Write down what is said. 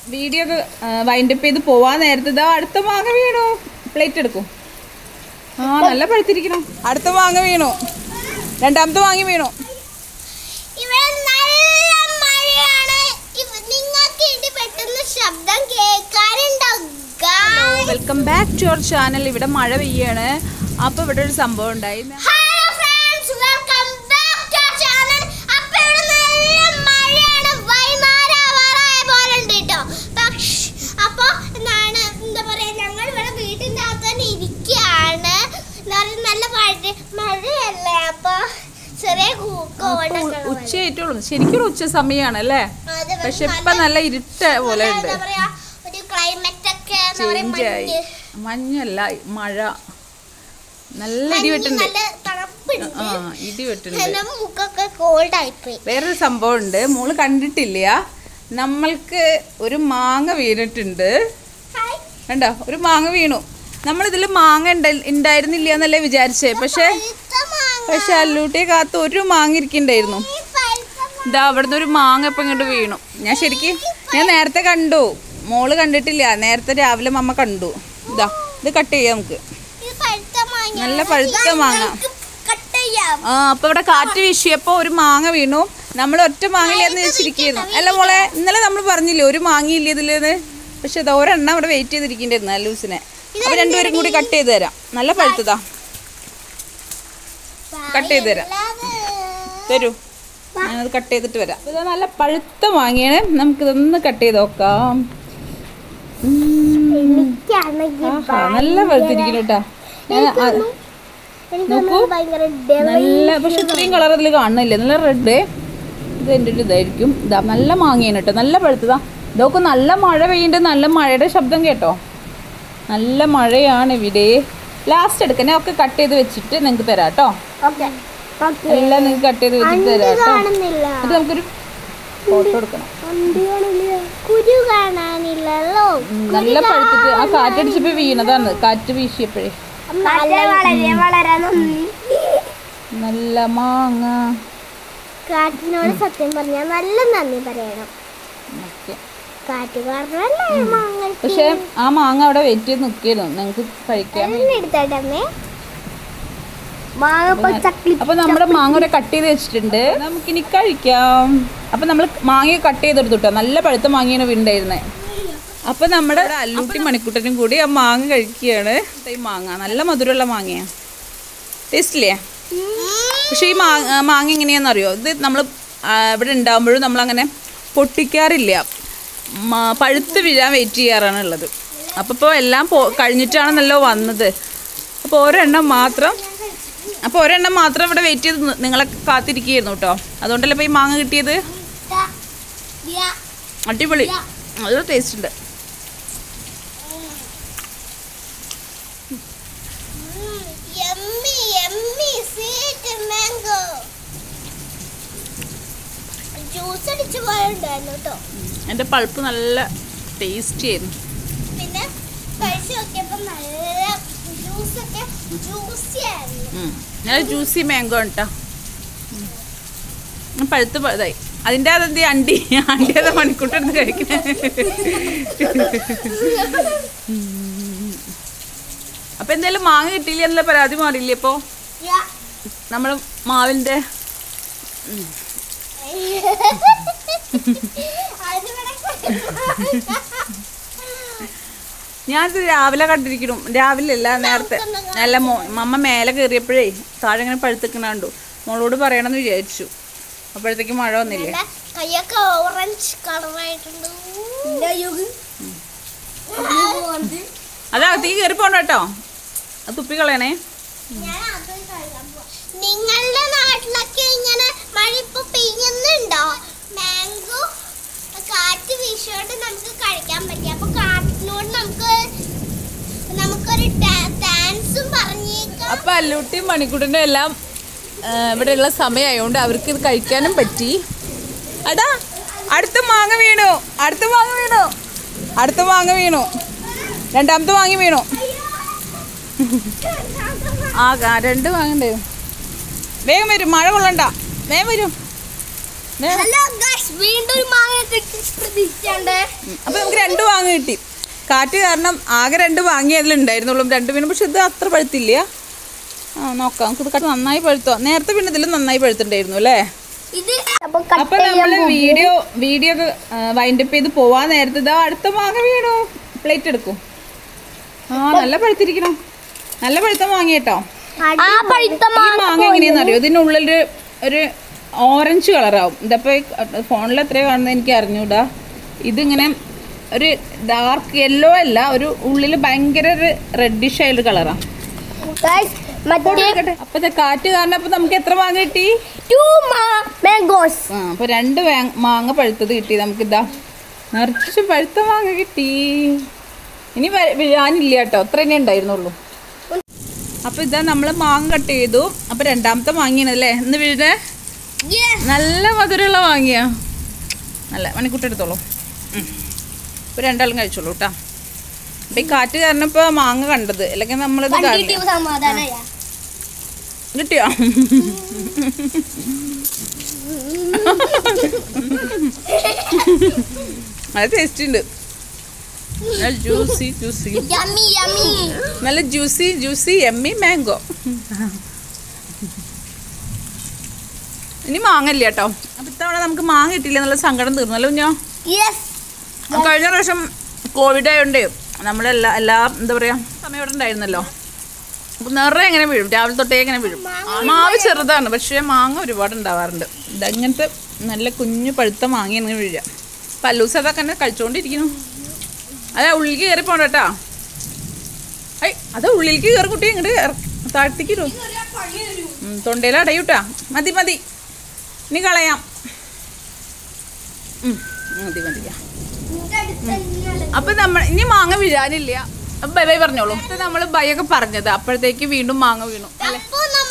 Video ഒക്കെ wind up ചെയ്ത് പോവാൻ നേരത്തെ ഇതാ അടുത്ത മാങ്ങ വീണു പ്ലേറ്റ് എടുക്കും ആ നല്ല പഴുത്തിരിക്കണം അടുത്ത മാങ്ങ വീണു രണ്ടാമത്തെ മാങ്ങ വീണു ഇവിടെ നല്ല മഴയാണ് ഇവ- നിങ്ങൾക്ക് ഇനി പെട്ടെന്ന് ശബ്ദം കേൾക്കാനുണ്ടാവും guys. Welcome back to our channel ഇവിടെ മഴ പെയ്യാണ് അപ്പോൾ ഇവിടെ ഒരു സംഭവം ഉണ്ടായി Hello friends, welcome back to our channel. അപ്പൊ ഇവിടെ നല്ല മഴയാണ് വൈകുന്നേരമാവാറായ പോലെ ഉണ്ട് കേട്ടോ പക്ഷേ അപ്പൊ എന്താണ് എന്താ പറയാ ഞങ്ങൾ ഇവിടെ വീട്ടിന്റെ അകത്ത് തന്നെ ഇരിക്കുകയാണ് എന്താ പറയാ നല്ല മഴ മഴയല്ലേ അപ്പൊ ചെറിയ കോടൊക്കെ ഉച്ചയായിട്ടുള്ളൂ ശരിക്കും ഒരു ഉച്ച സമയമാണ് അല്ലേ പക്ഷെ ഇപ്പൊ നല്ല ഇരുട്ട പോലെ ഉണ്ട് എന്താ പറയാ ഒരു ക്ലൈമറ്റ് ഒക്കെ എന്താ പറയാ ചേഞ്ച് ആയി മഞ്ഞ് മഞ്ഞല്ല മഴ നല്ല മഞ്ഞ് ഇടിവെട്ടുണ്ട് നല്ല തണുപ്പുണ്ട് ആ ഇടിവെട്ടുണ്ട് എന്റെ മുഖൊക്കെ കോൾഡ് ആയിപ്പോയി വേറൊരു സംഭവം ഉണ്ട് മോള് കണ്ടിട്ടില്ല നമ്മൾക്ക് ഒരു മാങ്ങ വീണിട്ടുണ്ട് ഹായ് കണ്ടോ ഒരു മാങ്ങ വീണു നമ്മളിതിൽ മാങ്ങ ഉണ്ട- ഉണ്ടായിരുന്നില്ല എന്നല്ലേ വിചാരിച്ചേ പക്ഷെ പഴുത്ത മാങ്ങ. പക്ഷെ അല്ലൂട്ടിയെ കാത്ത് ഒരു മാങ്ങ ഇരിക്കണ്ടായിരുന്നു ഈ പഴുത്ത മാങ്ങ. ഇതാ അവിടുന്ന് ഒരു മാങ്ങ ഇപ്പം ഇങ്ങോട്ട് വീണു ഞാൻ ശരിക്കും ഞാൻ നേരത്തെ കണ്ടു മോള് കണ്ടിട്ടില്ല നേരത്തെ രാവിലെ മമ്മ കണ്ടു ഇതാ ഇത് കട്ട് ചെയ്യാം നമുക്ക് ഇത് പഴുത്ത മാങ്ങ. നല്ല പഴുത്ത മാങ്ങ നമുക്ക് cut ചെയ്യാം. ആ അപ്പൊ ഇവിടെ കാറ്റ് വീശിയപ്പോ ഒരു മാങ്ങ വീണു നമ്മൾ ഒറ്റ മാങ്ങയില്ലെന്ന് വെച്ചിരിക്കുന്നു അല്ല മോളെ ഇന്നലെ നമ്മൾ പറഞ്ഞില്ലേ ഒരു മാങ്ങയില്ല ഇതിലെന്ന് പക്ഷെ ഇത് ഒരെണ്ണം അവിടെ വെയിറ്റ് ചെയ്തിരിക്കണ്ടായിരുന്നു അല്ലൂസിനെ അപ്പൊ രണ്ടുപേരും കൂടി കട്ട് ചെയ്ത് തരാം നല്ല പഴുത്തതാ കട്ട് ചെയ്ത് തരാം തരൂ ഞാനത് കട്ട് ചെയ്തിട്ട് വരാം ഇത് നല്ല പഴുത്ത മാങ്ങയാണ് നമുക്കിതൊന്ന് കട്ട് ചെയ്ത് നോക്കാം ഉം. എനിക്കാണെങ്കിൽ ആഹാ, നല്ല പഴുത്തിരിക്കുന്നു കേട്ടാ ഞാൻ ആ- നോക്കൂ ഭയങ്കര നല്ല പക്ഷെ ഇത്രയും കളർ അതിൽ കാണുന്നില്ല നല്ല റെഡ് ഇത് എൻ്റെ ഒരു ഇതായിരിക്കും ഇതാ നല്ല മാങ്ങയാണ് കേട്ടോ നല്ല പഴുത്തതാ ഇതൊക്കെ നല്ല മഴ പെയ്യുന്നുണ്ട് നല്ല മഴയുടെ ശബ്ദം കേട്ടോ നല്ല മഴയാണ് ഇവിടെ ലാസ്റ്റ് എടുക്കാം ഞാൻ ഒക്കെ കട്ട് ചെയ്ത് വെച്ചിട്ട് നിങ്ങൾക്ക് തരാം കേട്ടോ ഓക്കെ എല്ലാം നിങ്ങൾക്ക് കട്ട് ചെയ്ത് വെച്ചിട്ട് തരാം കേട്ടോ കാണുന്നില്ല അത് നമുക്കൊരു ഫോട്ടോ എടുക്കണം അണ്ടി കാണില്ല കുരു കാണാനില്ലല്ലോ ഉം, നല്ല പഴുത്തിട്ട് ആ കാറ്റടിച്ചപ്പോൾ വീണതാണ് കാറ്റ് വീശിയപ്പോഴേ വളരെ വളരെ നന്ദി നല്ല മാങ്ങ കാറ്റിനോട് സത്യം പറഞ്ഞാൽ നല്ല നന്ദി പറയണം ഓക്കെ കാറ്റ് കാരണല്ലേ മാങ്ങ പക്ഷെ ആ മാങ്ങ അവിടെ വെയിറ്റ് ചെയ്ത് നിൽക്കായിരുന്നു നിങ്ങൾക്ക് കഴിക്കാൻ വേണ്ടി. എടുത്തേട്ടമ്മേ മാങ്ങ ചക്ലി അപ്പൊ നമ്മുടെ മാങ്ങ ഒരു കട്ട് ചെയ്ത് വെച്ചിട്ടുണ്ട് നമുക്കിനി കഴിക്കാം അപ്പൊ നമ്മൾ മാങ്ങ കട്ട് ചെയ്തെടുത്തു കേട്ടോ നല്ല പഴുത്ത മാങ്ങയാണ് വീണ്ടായിരുന്നത് അപ്പൊ നമ്മുടെ അല്ലൂട്ടി മണിക്കുട്ടനും കൂടി ആ മാങ്ങ കഴിക്കുകയാണ് ഈ മാങ്ങ നല്ല മധുരമുള്ള മാങ്ങയാണ് ടേസ്റ്റില്ലേ പക്ഷെ ഈ മാങ്ങ മാങ്ങ എങ്ങനെയാണെന്നറിയോ ഇത് നമ്മൾ ഇവിടെ ഉണ്ടാകുമ്പോഴും നമ്മളങ്ങനെ പൊട്ടിക്കാറില്ല മ- പഴുത്ത് വീഴാൻ വെയിറ്റ് ചെയ്യാറാണ് ഉള്ളത് അപ്പോൾ ഇപ്പോൾ എല്ലാം പോ കഴിഞ്ഞിട്ടാണെന്നല്ലോ വന്നത് അപ്പോൾ ഒരെണ്ണം മാത്രം അപ്പോൾ ഒരെണ്ണം മാത്രം ഇവിടെ വെയിറ്റ് ചെയ്ത് നി- നിങ്ങളെ കാത്തിരിക്കുകയായിരുന്നു കേട്ടോ അതുകൊണ്ടല്ലേ ഇപ്പോൾ ഈ മാങ്ങ കിട്ടിയത് അടിപൊളി നല്ല ടേസ്റ്റ് ഉണ്ട് yummy yummy sweet mango juice അടിച്ചു പോയുണ്ടായിരുന്നു കേട്ടോ എൻ്റെ പൾപ്പ് നല്ല ടേസ്റ്റി ആയിരുന്നു പിന്നെ കഴിച്ചു നോക്കിയപ്പോ നല്ല ജ്യൂസ് ഒക്കെ ജ്യൂസി ആയിരുന്നു ഉം. നല്ല ജ്യൂസി മാംഗോ കേട്ടോ പഴുത്ത് പഴുതായി അതിൻ്റെ അതെന്ത് അണ്ടി അണ്ടി അത് മണിക്കൂട്ടെടുത്ത് കഴിക്കണേ അപ്പം എന്തായാലും മാങ്ങ കിട്ടിയില്ല എന്നുള്ള പരാതി മാറിയില്ലേ ഇപ്പോൾ Yeah. നമ്മൾ മാവിൻ്റെ ഞാനിത് രാവിലെ കണ്ടിരിക്കണം രാവിലെ അല്ല നേരത്തെ അല്ല മോ മമ്മ മേലെ കയറിയപ്പോഴേ താഴെ ഇങ്ങനെ പഴുത്തിക്കണ കണ്ടു മോളോട് പറയണമെന്ന് വിചാരിച്ചു അപ്പോഴത്തേക്ക് മഴ വന്നില്ലേ നല്ല കയ്യൊക്കെ ഓറഞ്ച് കളറായിട്ടുണ്ട് അതകത്തേക്ക് കയറി പോണ്ട കേട്ടോ അത് തുപ്പി കളയണേ നിങ്ങളുടെ നാട്ടിലൊക്കെ ഇങ്ങനെ മഴ ഇപ്പൊ പെയ്യുന്നുണ്ടോ മാംഗോ കാറ്റ് വീശോണ്ട് നമുക്ക് കഴിക്കാൻ പറ്റി അപ്പൊ കാറ്റിനോട് നമുക്ക് നമുക്കൊരു ഡാൻസും പറഞ്ഞേക്കാം അപ്പൊ അല്ലൂട്ടിയും മണിക്കൂട്ടിനും എല്ലാം ആ, ഇവിടെയുള്ള സമയമായതുകൊണ്ട് അവർക്ക് ഇത് കഴിക്കാനും പറ്റി അടാ അടുത്ത മാങ്ങ വീണു അടുത്ത മാങ്ങ വീണു അടുത്ത മാങ്ങ വീണു രണ്ടാമത്തെ മാങ്ങ വീണു ആ ആ, രണ്ട് മാങ്ങണ്ടേ വേഗം വരും മഴ കൊള്ളണ്ട വേഗം വരും ദേ. ഹലോ ഗൈസ് വീണ്ടും ഒരു മാങ്ങ കിട്ടി പ്രതീക്ഷിച്ചാണ്ട് ഉം. അപ്പൊ നമുക്ക് രണ്ട് മാങ്ങ കിട്ടി കാറ്റ് കാരണം ആകെ രണ്ട് മാങ്ങ അതിലുണ്ടായിരുന്നുള്ളൂ രണ്ട് പിന്നെ പക്ഷെ ഇത് അത്ര പഴുത്തില്ല ആ നോക്കാം നമുക്ക് ഇത് കട്ട് നന്നായി പഴുത്തോ നേരത്തെ പിന്നെ ഇതിൽ നന്നായി പഴുത്തുണ്ടായിരുന്നു അല്ലേ ഇത് അപ്പൊ അപ്പൊ നമ്മള് വീഡിയോ വീഡിയോ ഒക്കെ വൈൻഡപ്പ് ചെയ്ത് പോവാൻ നേരത്തെ ഇതാ അടുത്ത മാങ്ങ വീണു പ്ലേറ്റ് എടുക്കും ആ നല്ല പഴുത്തിരിക്കണം നല്ല പഴുത്ത മാങ്ങ കേട്ടോ ആ പഴുത്ത ഈ മാങ്ങ എങ്ങനെയാന്ന് അറിയോ ഇതിനുള്ളിൽ ഒരു ഓറഞ്ച് കളറാവും ഇതപ്പോ ഫോണിൽ എത്രയോ കാണുന്നത് എനിക്ക് അറിഞ്ഞൂടാ ഇതിങ്ങനെ ഒരു ഡാർക്ക് യെല്ലോ അല്ല ഒരു ഉള്ളിൽ ഭയങ്കര ഒരു റെഡിഷ് ആയൊരു കളറാ ഗൈസ് മറ്റേ അപ്പൊ ഇത് കാറ്റ് കാരണം അപ്പൊ നമുക്ക് എത്ര മാങ്ങ കിട്ടി ടു മാംഗോസ് ആ അപ്പൊ രണ്ട് വേ- മാങ്ങ പഴുത്തത് കിട്ടി നമുക്ക് ഇതാ നിറച്ച് പഴുത്ത മാങ്ങ കിട്ടി ഇനി വ- വീഴാനില്ല കേട്ടോ അത്ര തന്നെ ഉണ്ടായിരുന്നുള്ളൂ അപ്പൊ ഇതാ നമ്മള് മാങ്ങ കട്ട് ചെയ്തു അപ്പൊ രണ്ടാമത്തെ മാങ്ങയാണ് അല്ലേ ഇന്ന് വീഴേ നല്ല മധുരമുള്ള മാങ്ങയാ നല്ല മണിക്കൂട്ടെടുത്തോളൂ ഇപ്പൊ രണ്ടാളും കഴിച്ചോളൂ കേട്ടാ അപ്പൊ ഈ കാറ്റ് കാരണം ഇപ്പൊ മാങ്ങ കണ്ടത് അല്ലെങ്കിൽ നമ്മളിത് കാണില്ല സമാധാനയ കിട്ടിയോ നല്ല ടേസ്റ്റ് ഉണ്ട് നല്ല ജ്യൂസി ജ്യൂസി യമ്മി യമ്മി നല്ല ജ്യൂസി ജ്യൂസി എമ്മി മാംഗോ ഇനി മാങ്ങല്ല കേട്ടോ അപ്പൊ ഇത്തവണ നമുക്ക് മാങ്ങ കിട്ടില്ല എന്നുള്ള സങ്കടം തീർന്നല്ലോ കുഞ്ഞോ യെസ് കഴിഞ്ഞ പ്രാവശ്യം കോവിഡ് ആയതുകൊണ്ടേ നമ്മളെല്ലാ എല്ലാ എന്താ പറയാ സമയം ഇവിടെ ഉണ്ടായിരുന്നല്ലോ അപ്പൊ നിറയെ എങ്ങനെ വീഴും രാവിലെ തൊട്ടേ എങ്ങനെ വീഴും മാവ് ചെറുതാണ് പക്ഷേ മാങ്ങ ഒരുപാട് ഉണ്ടാവാറുണ്ട് ഇതങ്ങനത്തെ നല്ല കുഞ്ഞു പഴുത്ത മാങ്ങ ഇങ്ങനെ വീഴുക പല്ലൂസ് അതൊക്കെ തന്നെ കഴിച്ചുകൊണ്ടിരിക്കുന്നു അതെ ഉള്ളിലേക്ക് കയറി പോണ്ട കേട്ടാ ഐ അത് ഉള്ളിലേക്ക് കയറി കുട്ടി ഇങ്ങോട്ട് താഴ്ത്തിക്ക് ഇടൂ. ഉം, തൊണ്ടയിൽ അടയൂട്ടാ മതി മതി ഇനി കളയാം ഉം, മതി മതിയാ അപ്പൊ നമ്മൾ ഇനി മാങ്ങ വീഴാനില്ല അപ്പൊ ബൈ ബൈ പറഞ്ഞോളൂ ഇത് നമ്മള് ബൈ ഒക്കെ പറഞ്ഞത് അപ്പോഴത്തേക്ക് വീണ്ടും മാങ്ങ വീണു അല്ലേ അപ്പൊ